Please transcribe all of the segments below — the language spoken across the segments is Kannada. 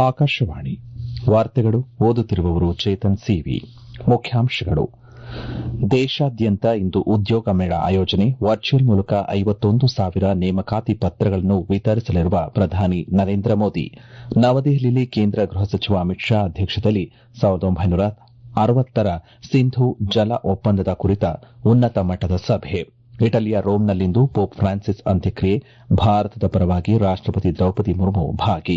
ಆಕಾಶವಾಣಿ ವಾರ್ತೆಗಳು ಓದುತ್ತಿರುವವರು ಚೇತನ್ ಸಿವಿ ಮುಖ್ಯಾಂಶಗಳು ದೇಶಾದ್ಯಂತ ಇಂದು ಉದ್ಯೋಗ ಮೇಳ ಆಯೋಜನೆ ವರ್ಚುವಲ್ ಮೂಲಕ ಐವತ್ತೊಂದು ಸಾವಿರ ನೇಮಕಾತಿ ಪತ್ರಗಳನ್ನು ವಿತರಿಸಲಿರುವ ಪ್ರಧಾನಿ ನರೇಂದ್ರ ಮೋದಿ ನವದೆಹಲಿಯಲ್ಲಿ ಕೇಂದ್ರ ಗೃಹ ಸಚಿವ ಅಮಿತ್ ಶಾ ಅಧ್ಯಕ್ಷತೆಯಲ್ಲಿ ಸಾವಿರದ ಒಂಬೈನೂರ ಅರವತ್ತರ ಸಿಂಧು ಜಲ ಒಪ್ಪಂದದ ಕುರಿತ ಉನ್ನತ ಮಟ್ಟದ ಸಭೆ ಇಟಲಿಯ ರೋಮ್ನಲ್ಲಿಂದು ಪೋಪ್ ಫ್ರಾನ್ಸಿಸ್ ಅಂತ್ಯಕ್ರಿಯೆ ಭಾರತದ ಪರವಾಗಿ ರಾಷ್ಟಪತಿ ದ್ರೌಪದಿ ಮುರ್ಮು ಭಾಗಿ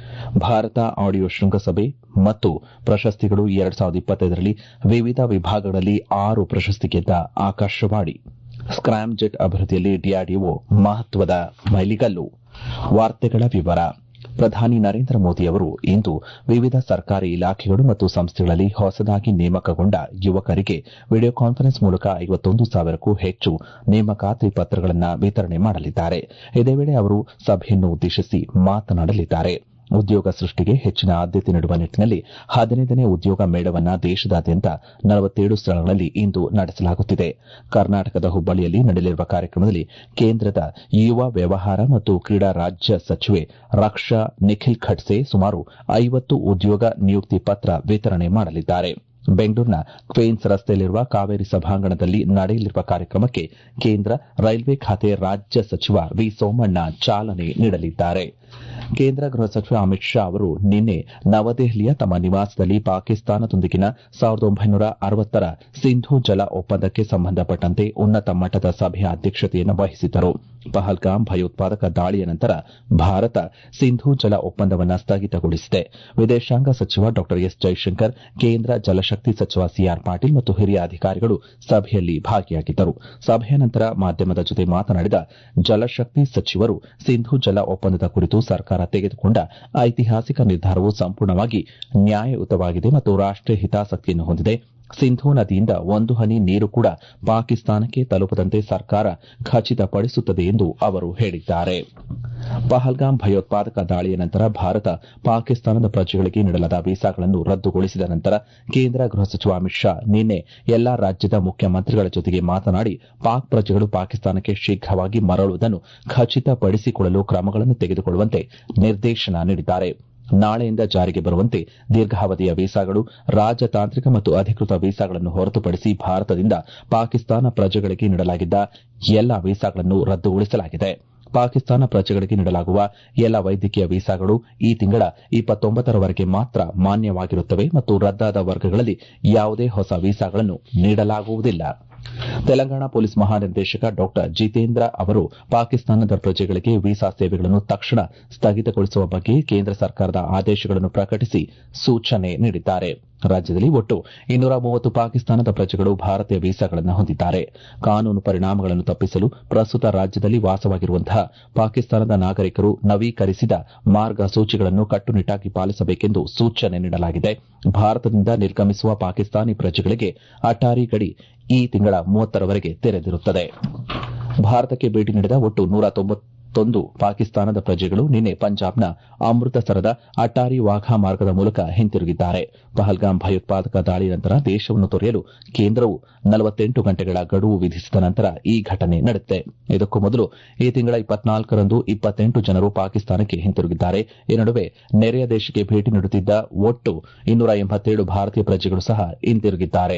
ಭಾರತ ಆಡಿಯೋ ಶೃಂಗಸಭೆ ಮತ್ತು ಪ್ರಶಸ್ತಿಗಳು ಎರಡು ಸಾವಿರದ ಇಪ್ಪತ್ತೈದರಲ್ಲಿ ವಿವಿಧ ವಿಭಾಗಗಳಲ್ಲಿ ಆರು ಪ್ರಶಸ್ತಿ ಗೆದ್ದ ಆಕಾಶವಾಣಿ ಸ್ಕ್ರಾಮ್ ಜೆಟ್ ಅಭಿವೃದ್ಧಿಯಲ್ಲಿ ಡಿಆರ್ಡಿಒ ಮಹತ್ವದ ಮೈಲಿಗಲ್ಲು ವಾರ್ತೆಗಳ ವಿವರ ಪ್ರಧಾನಿ ನರೇಂದ್ರ ಮೋದಿ ಅವರು ಇಂದು ವಿವಿಧ ಸರ್ಕಾರಿ ಇಲಾಖೆಗಳು ಮತ್ತು ಸಂಸ್ಥೆಗಳಲ್ಲಿ ಹೊಸದಾಗಿ ನೇಮಕಗೊಂಡ ಯುವಕರಿಗೆ ವಿಡಿಯೋ ಕಾನ್ಫರೆನ್ಸ್ ಮೂಲಕ ಐವತ್ತೊಂದು ಸಾವಿರಕ್ಕೂ ಹೆಚ್ಚು ನೇಮಕಾತಿ ಪತ್ರಗಳನ್ನು ವಿತರಣೆ ಮಾಡಲಿದ್ದಾರೆ ಇದೇ ವೇಳೆ ಅವರು ಸಭೆಯನ್ನು ಉದ್ದೇಶಿಸಿ ಮಾತನಾಡಲಿದ್ದಾರೆ ಉದ್ಯೋಗ ಸೃಷ್ಟಿಗೆ ಹೆಚ್ಚಿನ ಆದ್ಯತೆ ನೀಡುವ ನಿಟ್ಟನಲ್ಲಿ ಹದಿನೈದನೇ ಉದ್ಯೋಗ ಮೇಳವನ್ನು ದೇಶದಾದ್ಯಂತ ನಲವತ್ತೇಳು ಸ್ಥಳಗಳಲ್ಲಿ ಇಂದು ನಡೆಸಲಾಗುತ್ತಿದೆ ಕರ್ನಾಟಕದ ಹುಬ್ಬಳ್ಳಿಯಲ್ಲಿ ನಡೆಯಲಿರುವ ಕಾರ್ಯಕ್ರಮದಲ್ಲಿ ಕೇಂದ್ರದ ಯುವ ವ್ಯವಹಾರ ಮತ್ತು ಕ್ರೀಡಾ ರಾಜ್ಯ ಸಚಿವೆ ರಕ್ಷಾ ನಿಖಿಲ್ ಖಡ್ಸೆ ಸುಮಾರು ಐವತ್ತು ಉದ್ಯೋಗ ನಿಯುಕ್ತಿ ಪತ್ರ ವಿತರಣೆ ಮಾಡಲಿದ್ದಾರೆ ಬೆಂಗಳೂರಿನ ಕ್ವೇನ್ಸ್ ರಸ್ತೆಯಲ್ಲಿರುವ ಕಾವೇರಿ ಸಭಾಂಗಣದಲ್ಲಿ ನಡೆಯಲಿರುವ ಕಾರ್ಯಕ್ರಮಕ್ಕೆ ಕೇಂದ್ರ ರೈಲ್ವೆ ಖಾತೆ ರಾಜ್ಯ ಸಚಿವ ವಿ ಸೋಮಣ್ಣ ಚಾಲನೆ ನೀಡಲಿದ್ದಾರೆ ಕೇಂದ್ರ ಗೃಹ ಸಚಿವ ಅಮಿತ್ ಶಾ ಅವರು ನಿನ್ನೆ ನವದೆಹಲಿಯ ತಮ್ಮ ನಿವಾಸದಲ್ಲಿ ಪಾಕಿಸ್ತಾನದೊಂದಿಗಿನ ಸಾವಿರದ ಒಂಬೈನೂರ ಅರವತ್ತರ ಸಿಂಧು ಜಲ ಒಪ್ಪಂದಕ್ಕೆ ಸಂಬಂಧಪಟ್ಟಂತೆ ಉನ್ನತ ಮಟ್ಟದ ಸಭೆಯ ಅಧ್ಯಕ್ಷತೆಯನ್ನು ವಹಿಸಿದ್ದರು ಪಹಲ್ಗಾಮ್ ಭಯೋತ್ಪಾದಕ ದಾಳಿಯ ನಂತರ ಭಾರತ ಸಿಂಧು ಜಲ ಒಪ್ಪಂದವನ್ನು ಸ್ಥಗಿತಗೊಳಿಸಿದೆ ವಿದೇಶಾಂಗ ಸಚಿವ ಡಾ ಎಸ್ ಜೈಶಂಕರ್ ಕೇಂದ್ರ ಜಲಶಕ್ತಿ ಸಚಿವ ಸಿಆರ್ ಪಾಟೀಲ್ ಮತ್ತು ಹಿರಿಯ ಅಧಿಕಾರಿಗಳು ಸಭೆಯಲ್ಲಿ ಭಾಗಿಯಾಗಿದ್ದರು ಸಭೆಯ ನಂತರ ಮಾಧ್ಯಮದ ಜೊತೆ ಮಾತನಾಡಿದ ಜಲಶಕ್ತಿ ಸಚಿವರು ಸಿಂಧು ಜಲ ಒಪ್ಪಂದದ ಕುರಿತು ಸರ್ಕಾರ ತೆಗೆದುಕೊಂಡ ಐತಿಹಾಸಿಕ ನಿರ್ಧಾರವು ಸಂಪೂರ್ಣವಾಗಿ ನ್ಯಾಯಯುತವಾಗಿದೆ ಮತ್ತು ರಾಷ್ಟೀಯ ಹಿತಾಸಕ್ತಿಯನ್ನು ಹೊಂದಿದೆ ಸಿಂಧೂ ನದಿಯಿಂದ ಒಂದು ಹನಿ ನೀರು ಕೂಡ ಪಾಕಿಸ್ತಾನಕ್ಕೆ ತಲುಪದಂತೆ ಸರ್ಕಾರ ಖಚಿತಪಡಿಸುತ್ತದೆ ಎಂದು ಅವರು ಹೇಳಿದ್ದಾರೆ ಪಹಲ್ಗಾಮ್ ಭಯೋತ್ಪಾದಕ ದಾಳಿಯ ನಂತರ ಭಾರತ ಪಾಕಿಸ್ತಾನದ ಪ್ರಜೆಗಳಿಗೆ ನೀಡಲಾದ ವೀಸಾಗಳನ್ನು ರದ್ದುಗೊಳಿಸಿದ ನಂತರ ಕೇಂದ್ರ ಗೃಹ ಸಚಿವ ಅಮಿತ್ ಶಾ ನಿನ್ನೆ ಎಲ್ಲಾ ರಾಜ್ಯದ ಮುಖ್ಯಮಂತ್ರಿಗಳ ಜೊತೆಗೆ ಮಾತನಾಡಿ ಪಾಕ್ ಪ್ರಜೆಗಳು ಪಾಕಿಸ್ತಾನಕ್ಕೆ ಶೀಘ್ರವಾಗಿ ಮರಳುವುದನ್ನು ಖಚಿತಪಡಿಸಿಕೊಳ್ಳಲು ಕ್ರಮಗಳನ್ನು ತೆಗೆದುಕೊಳ್ಳುವಂತೆ ನಿರ್ದೇಶನ ನೀಡಿದ್ದಾರೆ ನಾಳೆಯಿಂದ ಜಾರಿಗೆ ಬರುವಂತೆ ದೀರ್ಘಾವಧಿಯ ವೀಸಾಗಳು ರಾಜತಾಂತ್ರಿಕ ಮತ್ತು ಅಧಿಕೃತ ವೀಸಾಗಳನ್ನು ಹೊರತುಪಡಿಸಿ ಭಾರತದಿಂದ ಪಾಕಿಸ್ತಾನ ಪ್ರಜೆಗಳಿಗೆ ನೀಡಲಾಗಿದ್ದ ಎಲ್ಲಾ ವೀಸಾಗಳನ್ನು ರದ್ದುಗೊಳಿಸಲಾಗಿದೆ ಪಾಕಿಸ್ತಾನ ಪ್ರಜೆಗಳಿಗೆ ನೀಡಲಾಗುವ ಎಲ್ಲ ವೈದ್ಯಕೀಯ ವೀಸಾಗಳು ಈ ತಿಂಗಳ ಇಪ್ಪತ್ತೊಂಬತ್ತರವರೆಗೆ ಮಾತ್ರ ಮಾನ್ಯವಾಗಿರುತ್ತವೆ ಮತ್ತು ರದ್ದಾದ ವರ್ಗಗಳಲ್ಲಿ ಯಾವುದೇ ಹೊಸ ವೀಸಾಗಳನ್ನು ನೀಡಲಾಗುವುದಿಲ್ಲ ತೆಲಂಗಾಣ ಪೊಲೀಸ್ ಮಹಾನಿರ್ದೇಶಕ ಡಾ ಜಿತೇಂದ್ರ ಅವರು ಪಾಕಿಸ್ತಾನದ ಪ್ರಜೆಗಳಿಗೆ ವೀಸಾ ಸೇವೆಗಳನ್ನು ತಕ್ಷಣ ಸ್ಥಗಿತಗೊಳಿಸುವ ಬಗ್ಗೆ ಕೇಂದ್ರ ಸರ್ಕಾರದ ಆದೇಶಗಳನ್ನು ಪ್ರಕಟಿಸಿ ಸೂಚನೆ ನೀಡಿದ್ದಾರೆ ರಾಜ್ಯದಲ್ಲಿ ಒಟ್ಟು ಇನ್ನೂರ ಮೂವತ್ತು ಪಾಕಿಸ್ತಾನದ ಪ್ರಜೆಗಳು ಭಾರತೀಯ ವೀಸಾಗಳನ್ನು ಹೊಂದಿದ್ದಾರೆ ಕಾನೂನು ಪರಿಣಾಮಗಳನ್ನು ತಪ್ಪಿಸಲು ಪ್ರಸ್ತುತ ರಾಜ್ಯದಲ್ಲಿ ವಾಸವಾಗಿರುವಂತಹ ಪಾಕಿಸ್ತಾನದ ನಾಗರಿಕರು ನವೀಕರಿಸಿದ ಮಾರ್ಗಸೂಚಿಗಳನ್ನು ಕಟ್ಟುನಿಟ್ಟಾಗಿ ಪಾಲಿಸಬೇಕೆಂದು ಸೂಚನೆ ನೀಡಲಾಗಿದೆ ಭಾರತದಿಂದ ನಿರ್ಗಮಿಸುವ ಪಾಕಿಸ್ತಾನಿ ಪ್ರಜೆಗಳಿಗೆ ಅಟಾರಿ ಗಡಿ ಈ ತಿಂಗಳ ಮೂವತ್ತರವರೆಗೆ ತೆರೆದಿರುತ್ತದೆ ಭಾರತಕ್ಕೆ ಭೇಟಿ ನೀಡಿದ ಒಟ್ಟು ನೂರ ತೊಂಬತ್ತೊಂದು ಪಾಕಿಸ್ತಾನದ ಪ್ರಜೆಗಳು ನಿನ್ನೆ ಪಂಜಾಬ್ನ ಅಮೃತಸರದ ಅಟಾರಿ ವಾಘಾ ಮಾರ್ಗದ ಮೂಲಕ ಹಿಂತಿರುಗಿದ್ದಾರೆ ಪಹಲ್ಗಾಮ್ ಭಯೋತ್ಪಾದಕ ದಾಳಿ ನಂತರ ದೇಶವನ್ನು ತೊರೆಯಲು ಕೇಂದ್ರವು ನಲವತ್ತೆಂಟು ಗಂಟೆಗಳ ಗಡುವು ವಿಧಿಸಿದ ನಂತರ ಈ ಘಟನೆ ನಡೆದಿದೆ ಇದಕ್ಕೂ ಮೊದಲು ಈ ತಿಂಗಳ ಇಪ್ಪತ್ನಾಲ್ಕರಂದು ಇಪ್ಪತ್ತೆಂಟು ಜನರು ಪಾಕಿಸ್ತಾನಕ್ಕೆ ಹಿಂತಿರುಗಿದ್ದಾರೆ ಈ ನಡುವೆ ನೆರೆಯ ದೇಶಕ್ಕೆ ಭೇಟಿ ನೀಡುತ್ತಿದ್ದ ಒಟ್ಟು ಇನ್ನೂರ ಎಂಬತ್ತೇಳು ಭಾರತೀಯ ಪ್ರಜೆಗಳು ಸಹ ಹಿಂತಿರುಗಿದ್ದಾರೆ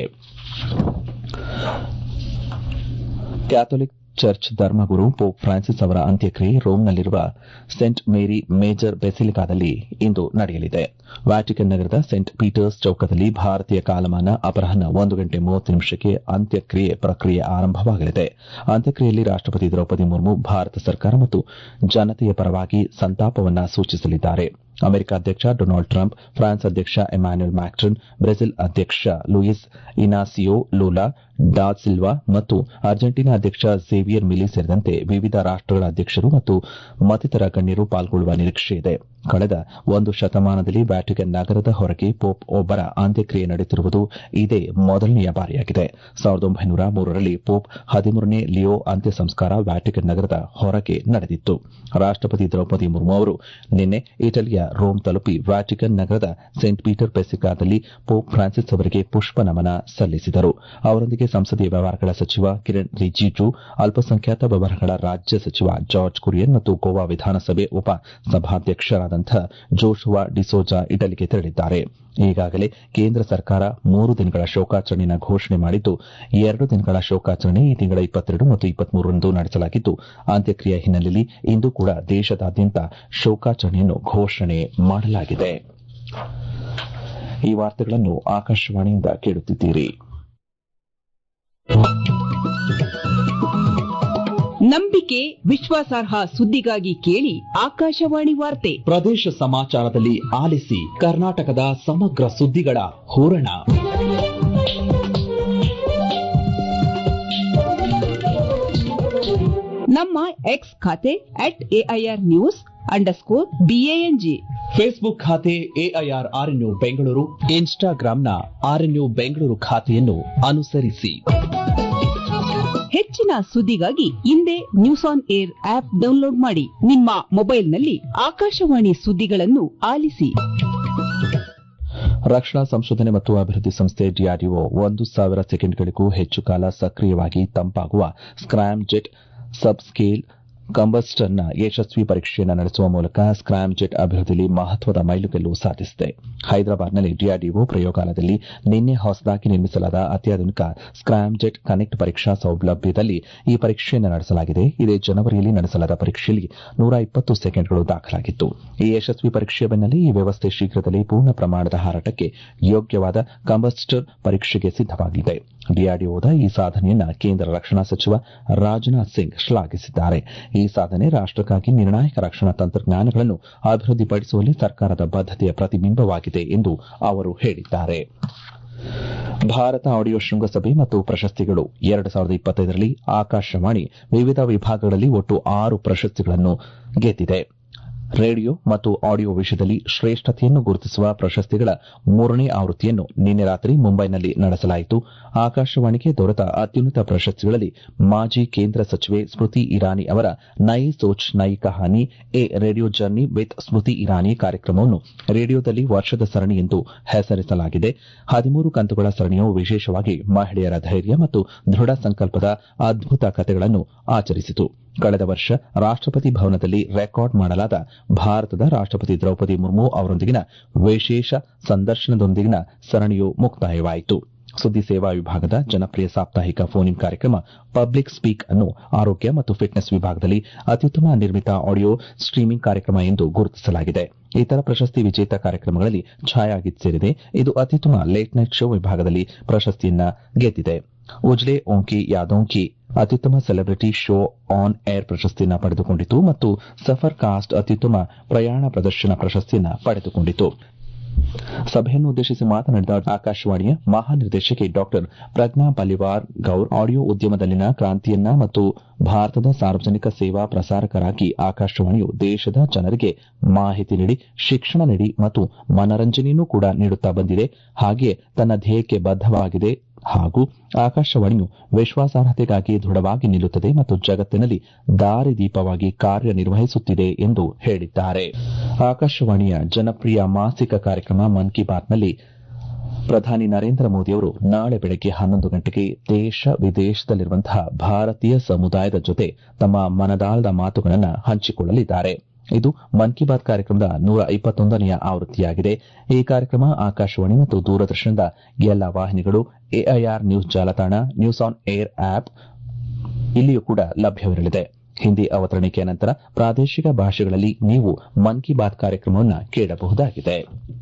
ಕ್ಯಾಥೋಲಿಕ್ ಚರ್ಚ್ ಧರ್ಮಗುರು ಪೋಪ್ ಫ್ರಾನ್ಸಿಸ್ ಅವರ ಅಂತ್ಯಕ್ರಿಯೆ ರೋಮ್ನಲ್ಲಿರುವ ಸೆಂಟ್ ಮೇರಿ ಮೇಜರ್ ಬೆಸಿಲಿಕಾದಲ್ಲಿ ಇಂದು ನಡೆಯಲಿದೆ ವ್ಯಾಟಿಕನ್ ನಗರದ ಸೆಂಟ್ ಪೀಟರ್ಸ್ ಚೌಕದಲ್ಲಿ ಭಾರತೀಯ ಕಾಲಮಾನ ಅಪರಾಹ್ನ ಒಂದು ಗಂಟೆ ಮೂವತ್ತು ನಿಮಿಷಕ್ಕೆ ಅಂತ್ಯಕ್ರಿಯೆ ಪ್ರಕ್ರಿಯೆ ಆರಂಭವಾಗಲಿದೆ ಅಂತ್ಯಕ್ರಿಯೆಯಲ್ಲಿ ರಾಷ್ಟಪತಿ ದ್ರೌಪದಿ ಮುರ್ಮು ಭಾರತ ಸರ್ಕಾರ ಮತ್ತು ಜನತೆಯ ಪರವಾಗಿ ಸಂತಾಪವನ್ನು ಸೂಚಿಸಲಿದ್ದಾರೆ ಅಮೆರಿಕ ಅಧ್ಯಕ್ಷ ಡೊನಾಲ್ಡ್ ಟ್ರಂಪ್ ಫ್ರಾನ್ಸ್ ಅಧ್ಯಕ್ಷ ಎಮ್ಯಾನ್ಯುಯಲ್ ಮ್ಯಾಕ್ರನ್ ಬ್ರೆಜಿಲ್ ಅಧ್ಯಕ್ಷ Luiz Inacio Lula da Silva ಮತ್ತು ಅರ್ಜೆಂಟೀನಾ ಅಧ್ಯಕ್ಷ ಝೇವಿಯರ್ ಮಿಲಿ ಸೇರಿದಂತೆ ವಿವಿಧ ರಾಷ್ಟಗಳ ಅಧ್ಯಕ್ಷರು ಮತ್ತು ಮತ್ತಿತರ ಗಣ್ಯರು ಪಾಲ್ಗೊಳ್ಳುವ ನಿರೀಕ್ಷೆಯಿದೆ ಕಳೆದ ಒಂದು ಶತಮಾನದಲ್ಲಿ ವ್ಯಾಟಿಕನ್ ನಗರದ ಹೊರಗೆ ಪೋಪ್ ಒಬ್ಬರ ಅಂತ್ಯಕ್ರಿಯೆ ನಡೆಯುತ್ತಿರುವುದು ಇದೇ ಮೊದಲನೆಯ ಬಾರಿಯಾಗಿದೆ ಸಾವಿರದ ಒಂಬೈನೂರ ಮೂರರಲ್ಲಿ ಪೋಪ್ ಹದಿಮೂರನೇ ಲಿಯೋ ಅಂತ್ಯ ಸಂಸ್ಕಾರ ವ್ಯಾಟಿಕನ್ ನಗರದ ಹೊರಗೆ ನಡೆದಿತ್ತು ರಾಷ್ಟಪತಿ ದ್ರೌಪದಿ ಮುರ್ಮು ಅವರು ನಿನ್ನೆ ಇಟಲಿಯ ರೋಮ್ ತಲುಪಿ ವ್ಯಾಟಿಕನ್ ನಗರದ ಸೇಂಟ್ ಪೀಟರ್ ಬೆಸಿಕಾದಲ್ಲಿ ಪೋಪ್ ಫ್ರಾನ್ಸಿಸ್ ಅವರಿಗೆ ಪುಷ್ಪ ನಮನ ಸಲ್ಲಿಸಿದರು ಅವರೊಂದಿಗೆ ಸಂಸದೀಯ ವ್ಯವಹಾರಗಳ ಸಚಿವ ಕಿರಣ್ ರಿಜಿಜು ಅಲ್ಪಸಂಖ್ಯಾತ ವ್ಯವಹಾರಗಳ ರಾಜ್ಯ ಸಚಿವ ಜಾರ್ಜ್ ಕುರಿಯನ್ ಮತ್ತು ಗೋವಾ ವಿಧಾನಸಭೆ ಉಪ ಸಭಾಧ್ಯಕ್ಷರಾದಂಥ ಜೋಶುವಾ ಡಿಸೋಜಾ ಇಟಲಿಗೆ ತೆರಳಿದ್ದಾರೆ ಈಗಾಗಲೇ ಕೇಂದ್ರ ಸರ್ಕಾರ ಮೂರು ದಿನಗಳ ಶೋಕಾಚರಣೆಯನ್ನು ಘೋಷಣೆ ಮಾಡಿದ್ದು ಎರಡು ದಿನಗಳ ಶೋಕಾಚರಣೆ ಈ ತಿಂಗಳ ಇಪ್ಪತ್ತೆರಡು ಮತ್ತು ಇಪ್ಪತ್ಮೂರರಂದು ನಡೆಸಲಾಗಿದ್ದು ಅಂತ್ಯಕ್ರಿಯೆ ಹಿನ್ನೆಲೆಯಲ್ಲಿ ಇಂದು ಕೂಡ ದೇಶದಾದ್ಯಂತ ಶೋಕಾಚರಣೆಯನ್ನು ಘೋಷಣೆ ಮಾಡಲಾಗಿದೆ ಈ ವಾರ್ತೆಗಳನ್ನು ಆಕಾಶವಾಣಿಯಿಂದ ಕೇಳುತ್ತಿದ್ದೀರಿ ನಂಬಿಕೆ ವಿಶ್ವಾಸಾರ್ಹ ಸುದ್ದಿಗಾಗಿ ಕೇಳಿ ಆಕಾಶವಾಣಿ ವಾರ್ತೆ ಪ್ರದೇಶ ಸಮಾಚಾರದಲ್ಲಿ ಆಲಿಸಿ ಕರ್ನಾಟಕದ ಸಮಗ್ರ ಸುದ್ದಿಗಳ ಹೂರಣ ನಮ್ಮ ಎಕ್ಸ್ ಖಾತೆ at AIR news underscore BANG Facebook ಖಾತೆ ಎಐಆರ್ ಆರ್ಎನ್ಯು ಬೆಂಗಳೂರು ಇನ್ಸ್ಟಾಗ್ರಾಂನ ಆರ್ಎನ್ಯು ಬೆಂಗಳೂರು ಖಾತೆಯನ್ನು ಅನುಸರಿಸಿ ಹೆಚ್ಚಿನ ಸುದ್ದಿಗಾಗಿ ಹಿಂದೆ news on air app download ಮಾಡಿ ನಿಮ್ಮ ಮೊಬೈಲ್ನಲ್ಲಿ ಆಕಾಶವಾಣಿ ಸುದ್ದಿಗಳನ್ನು ಆಲಿಸಿ ರಕ್ಷಣಾ ಸಂಶೋಧನೆ ಮತ್ತು ಅಭಿವೃದ್ಧಿ ಸಂಸ್ಥೆ ಡಿಆರ್ಡಿಒ ಒಂದು ಸಾವಿರ ಸೆಕೆಂಡ್ಗಳಿಗೂ ಹೆಚ್ಚು ಕಾಲ ಸಕ್ರಿಯವಾಗಿ ತಂಪಾಗುವ ಸ್ಕ್ರಾಮ್ ಜೆಟ್ ಸಬ್ಸ್ಕೇಲ್ ಕಂಬಸ್ಟರ್ನ ಯಶಸ್ವಿ ಪರೀಕ್ಷೆಯನ್ನು ನಡೆಸುವ ಮೂಲಕ ಸ್ಕ್ರಾಮ್ ಜೆಟ್ ಅಭಿವೃದ್ಧಿಯಲ್ಲಿ ಮಹತ್ವದ ಮೈಲುಗಲ್ಲು ಸಾಧಿಸಿದೆ ಹೈದರಾಬಾದ್ನಲ್ಲಿ ಡಿಆರ್ಡಿಒ ಪ್ರಯೋಗಾಲಯದಲ್ಲಿ ನಿನ್ನೆ ಹೊಸದಾಗಿ ನಿರ್ಮಿಸಲಾದ ಅತ್ಯಾಧುನಿಕ ಸ್ಕ್ರಾಮ್ ಜೆಟ್ ಕನೆಕ್ಟ್ ಪರೀಕ್ಷಾ ಸೌಲಭ್ಯದಲ್ಲಿ ಈ ಪರೀಕ್ಷೆಯನ್ನು ನಡೆಸಲಾಗಿದೆ ಇದೇ ಜನವರಿಯಲ್ಲಿ ನಡೆಸಲಾದ ಪರೀಕ್ಷೆಯಲ್ಲಿ ನೂರ ಇಪ್ಪತ್ತು ಸೆಕೆಂಡ್ಗಳು ದಾಖಲಾಗಿತ್ತು ಈ ಯಶಸ್ವಿ ಪರೀಕ್ಷೆಯ ಬೆನ್ನಲ್ಲೇ ಈ ವ್ಯವಸ್ಥೆ ಶೀಘ್ರದಲ್ಲೇ ಪೂರ್ಣ ಪ್ರಮಾಣದ ಹಾರಾಟಕ್ಕೆ ಯೋಗ್ಯವಾದ ಕಂಬಸ್ಟರ್ ಪರೀಕ್ಷೆಗೆ ಸಿದ್ದವಾಗಲಿದೆ ಡಿಆರ್ಡಿಒದ ಈ ಸಾಧನೆಯನ್ನ ಕೇಂದ್ರ ರಕ್ಷಣಾ ಸಚಿವ ರಾಜನಾಥ್ ಸಿಂಗ್ ಶ್ಲಾಘಿಸಿದ್ದಾರೆ ಈ ಸಾಧನೆ ರಾಷ್ಟಕ್ಕಾಗಿ ನಿರ್ಣಾಯಕ ರಕ್ಷಣಾ ತಂತ್ರಜ್ಞಾನಗಳನ್ನು ಅಭಿವೃದ್ಧಿಪಡಿಸುವಲ್ಲಿ ಸರ್ಕಾರದ ಬದ್ದತೆಯ ಪ್ರತಿಬಿಂಬವಾಗಿದೆ ಎಂದು ಅವರು ಹೇಳಿದ್ದಾರೆ ಭಾರತ ಆಡಿಯೋ ಶೃಂಗಸಭೆ ಮತ್ತು ಪ್ರಶಸ್ತಿಗಳು ಎರಡು ಸಾವಿರದ ಇಪ್ಪತ್ತೈದರಲ್ಲಿ ಆಕಾಶವಾಣಿ ವಿವಿಧ ವಿಭಾಗಗಳಲ್ಲಿ ಒಟ್ಟು ಆರು ಪ್ರಶಸ್ತಿಗಳನ್ನು ಗೆದ್ದಿದೆ ರೇಡಿಯೋ ಮತ್ತು ಆಡಿಯೋ ವಿಷಯದಲ್ಲಿ ಶ್ರೇಷ್ಠತೆಯನ್ನು ಗುರುತಿಸುವ ಪ್ರಶಸ್ತಿಗಳ ಮೂರನೇ ಆವೃತ್ತಿಯನ್ನು ನಿನ್ನೆ ರಾತ್ರಿ ಮುಂಬೈನಲ್ಲಿ ನಡೆಸಲಾಯಿತು ಆಕಾಶವಾಣಿಗೆ ದೊರೆತ ಅತ್ಯುನ್ನತ ಪ್ರಶಸ್ತಿಗಳಲ್ಲಿ ಮಾಜಿ ಕೇಂದ್ರ ಸಚಿವೆ ಸ್ಮೃತಿ ಇರಾನಿ ಅವರ Nai Soch Nai Kahani a radio journey with Smriti Irani ಕಾರ್ಯಕ್ರಮವನ್ನು ರೇಡಿಯೋದಲ್ಲಿ ವರ್ಷದ ಸರಣಿ ಎಂದು ಹೆಸರಿಸಲಾಗಿದೆ ಹದಿಮೂರು ಕಂತುಗಳ ಸರಣಿಯು ವಿಶೇಷವಾಗಿ ಮಹಿಳೆಯರ ಧೈರ್ಯ ಮತ್ತು ದೃಢ ಸಂಕಲ್ಪದ ಅದ್ಭುತ ಕಥೆಗಳನ್ನು ಆಚರಿಸಿತು ಕಳೆದ ವರ್ಷ ರಾಷ್ಟಪತಿ ಭವನದಲ್ಲಿ ರೆಕಾರ್ಡ್ ಮಾಡಲಾದ ಭಾರತದ ರಾಷ್ಟಪತಿ ದ್ರೌಪದಿ ಮುರ್ಮು ಅವರೊಂದಿಗಿನ ವಿಶೇಷ ಸಂದರ್ಶನದೊಂದಿಗಿನ ಸರಣಿಯು ಮುಕ್ತಾಯವಾಯಿತು ಸುದ್ದಿ ಸೇವಾ ವಿಭಾಗದ ಜನಪ್ರಿಯ ಸಾಪ್ತಾಹಿಕ ಫೋನ್ ಇನ್ ಕಾರ್ಯಕ್ರಮ ಪಬ್ಲಿಕ್ ಸ್ಪೀಕ್ ಅನ್ನು ಆರೋಗ್ಯ ಮತ್ತು ಫಿಟ್ನೆಸ್ ವಿಭಾಗದಲ್ಲಿ ಅತ್ಯುತ್ತಮ ನಿರ್ಮಿತ ಆಡಿಯೋ ಸ್ಟ್ರೀಮಿಂಗ್ ಕಾರ್ಯಕ್ರಮ ಎಂದು ಗುರುತಿಸಲಾಗಿದೆ ಇತರ ಪ್ರಶಸ್ತಿ ವಿಜೇತ ಕಾರ್ಯಕ್ರಮಗಳಲ್ಲಿ ಛಾಯಾಗೀತ್ ಸೇರಿದೆ ಇದು ಅತ್ಯುತ್ತಮ ಲೇಟ್ ನೈಟ್ ಶೋ ವಿಭಾಗದಲ್ಲಿ ಪ್ರಶಸ್ತಿಯನ್ನ ಗೆದ್ದಿದೆ ಉಜ್ಲೆ ಓಂಕಿ ಯಾದೋಂಕಿ ಅತ್ಯುತ್ತಮ ಸೆಲೆಬ್ರಿಟಿ ಶೋ ಆನ್ ಏರ್ ಪ್ರಶಸ್ತಿಯನ್ನು ಪಡೆದುಕೊಂಡಿತು ಮತ್ತು ಸಫರ್ ಕಾಸ್ಟ್ ಅತ್ಯುತ್ತಮ ಪ್ರಯಾಣ ಪ್ರದರ್ಶನ ಪ್ರಶಸ್ತಿಯನ್ನು ಪಡೆದುಕೊಂಡಿತು ಸಭೆಯನ್ನು ಉದ್ದೇಶಿಸಿ ಮಾತನಾಡಿದ ಆಕಾಶವಾಣಿಯ ಮಹಾನಿರ್ದೇಶಕಿ ಡಾಕ್ಟರ್ ಪ್ರಜ್ಞಾ ಬಲಿವಾರ್ ಗೌರ್ ಆಡಿಯೋ ಉದ್ಯಮದಲ್ಲಿನ ಕ್ರಾಂತಿಯನ್ನ ಮತ್ತು ಭಾರತದ ಸಾರ್ವಜನಿಕ ಸೇವಾ ಪ್ರಸಾರಕರಾಗಿ ಆಕಾಶವಾಣಿಯು ದೇಶದ ಜನರಿಗೆ ಮಾಹಿತಿ ನೀಡಿ ಶಿಕ್ಷಣ ನೀಡಿ ಮತ್ತು ಮನರಂಜನೆಯನ್ನೂ ಕೂಡ ನೀಡುತ್ತಾ ಬಂದಿದೆ ಹಾಗೆಯೇ ತನ್ನ ಧ್ಯೇಯಕ್ಕೆ ಬದ್ದವಾಗಿದೆ ಹಾಗೂ ಆಕಾಶವಾಣಿಯು ವಿಶ್ವಾಸಾರ್ಹತೆಗಾಗಿ ದೃಢವಾಗಿ ನಿಲ್ಲುತ್ತದೆ ಮತ್ತು ಜಗತ್ತಿನಲ್ಲಿ ದಾರಿದೀಪವಾಗಿ ಕಾರ್ಯನಿರ್ವಹಿಸುತ್ತಿದೆ ಎಂದು ಹೇಳಿದ್ದಾರೆ ಆಕಾಶವಾಣಿಯ ಜನಪ್ರಿಯ ಮಾಸಿಕ ಕಾರ್ಯಕ್ರಮ ಮನ್ ಕಿ ಬಾತ್ನಲ್ಲಿ ಪ್ರಧಾನಿ ನರೇಂದ್ರ ಮೋದಿಯವರು ನಾಳೆ ಬೆಳಗ್ಗೆ ಹನ್ನೊಂದು ಗಂಟೆಗೆ ದೇಶ ವಿದೇಶದಲ್ಲಿರುವಂತಹ ಭಾರತೀಯ ಸಮುದಾಯದ ಜೊತೆ ತಮ್ಮ ಮನದಾಳದ ಮಾತುಗಳನ್ನು ಹಂಚಿಕೊಳ್ಳಲಿದ್ದಾರೆ ಇದು ಮನ್ ಕಿ ಬಾತ್ ಕಾರ್ಯಕ್ರಮದ ನೂರ ಇಪ್ಪತ್ತೊಂದನೆಯ ಆವೃತ್ತಿಯಾಗಿದೆ ಈ ಕಾರ್ಯಕ್ರಮ ಆಕಾಶವಾಣಿ ಮತ್ತು ದೂರದರ್ಶನದ ಎಲ್ಲ ವಾಹಿನಿಗಳು ಎಐಆರ್ ನ್ಯೂಸ್ ಜಾಲತಾಣ ನ್ಯೂಸ್ ಆನ್ ಏರ್ ಆಪ್ ಇಲ್ಲಿಯೂ ಕೂಡ ಲಭ್ಯವಿರಲಿದೆ ಹಿಂದಿ ಅವತರಣಿಕೆಯ ನಂತರ ಪ್ರಾದೇಶಿಕ ಭಾಷೆಗಳಲ್ಲಿ ನೀವು ಮನ್ ಕಿ ಬಾತ್ ಕಾರ್ಯಕ್ರಮವನ್ನು ಕೇಳಬಹುದಾಗಿದೆ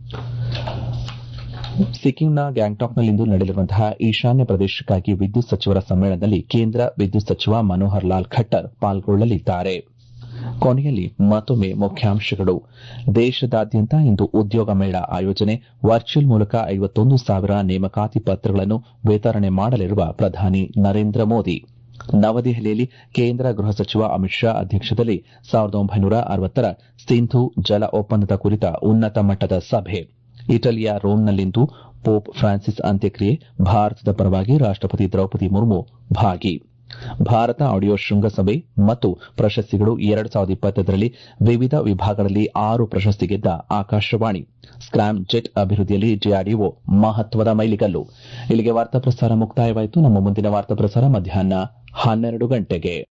ಸಿಕ್ಕಿಂನ ಗ್ಯಾಂಗ್ಟಾಕ್ನಲ್ಲಿಂದು ನಡೆಯಲಿರುವಂತಹ ಈಶಾನ್ಯ ಪ್ರದೇಶಕ್ಕಾಗಿ ವಿದ್ಯುತ್ ಸಚಿವರ ಸಮ್ಮೇಳನದಲ್ಲಿ ಕೇಂದ್ರ ವಿದ್ಯುತ್ ಸಚಿವ ಮನೋಹರ್ ಲಾಲ್ ಖಟ್ಟರ್ ಪಾಲ್ಗೊಳ್ಳಲಿದ್ದಾರೆ ಕೊನೆಯಲ್ಲಿ ಮತ್ತೊಮ್ಮೆ ಮುಖ್ಯಾಂಶಗಳು ದೇಶದಾದ್ಯಂತ ಇಂದು ಉದ್ಯೋಗ ಮೇಳ ಆಯೋಜನೆ ವರ್ಚುವಲ್ ಮೂಲಕ ಐವತ್ತೊಂದು ಸಾವಿರ ನೇಮಕಾತಿ ಪತ್ರಗಳನ್ನು ವಿತರಣೆ ಮಾಡಲಿರುವ ಪ್ರಧಾನಿ ನರೇಂದ್ರ ಮೋದಿ ನವದೆಹಲಿಯಲ್ಲಿ ಕೇಂದ್ರ ಗೃಹ ಸಚಿವ ಅಮಿತ್ ಶಾ ಅಧ್ಯಕ್ಷತೆಯಲ್ಲಿ ಸಾವಿರದ ಒಂಬೈನೂರ ಅರವತ್ತರ ಸಿಂಧು ಜಲ ಒಪ್ಪಂದದ ಕುರಿತ ಉನ್ನತ ಮಟ್ಟದ ಸಭೆ ಇಟಲಿಯ ರೋಮ್ನಲ್ಲಿಂದು ಪೋಪ್ ಫ್ರಾನ್ಸಿಸ್ ಅಂತ್ಯಕ್ರಿಯೆ ಭಾರತದ ಪರವಾಗಿ ರಾಷ್ಟಪತಿ ದ್ರೌಪದಿ ಮುರ್ಮು ಭಾಗಿ ಭಾರತ ಆಡಿಯೋ ಶೃಂಗಸಭೆ ಮತ್ತು ಪ್ರಶಸ್ತಿಗಳು ಎರಡು ಸಾವಿರದ ಇಪ್ಪತ್ತೈದರಲ್ಲಿ ವಿವಿಧ ವಿಭಾಗಗಳಲ್ಲಿ ಆರು ಪ್ರಶಸ್ತಿ ಗೆದ್ದ ಆಕಾಶವಾಣಿ ಸ್ಕ್ರಾಮ್ ಜೆಟ್ ಅಭಿವೃದ್ಧಿಯಲ್ಲಿ ಡಿಆರ್ಡಿಒ ಮಹತ್ವದ ಮೈಲಿಗಲ್ಲು ಇಲ್ಲಿಗೆ ವಾರ್ತಾ ಪ್ರಸಾರ ಮುಕ್ತಾಯವಾಯಿತು ನಮ್ಮ ಮುಂದಿನ ವಾರ್ತಾ ಪ್ರಸಾರ ಮಧ್ಯಾಹ್ನ ಹನ್ನೆರಡು ಗಂಟೆಗೆ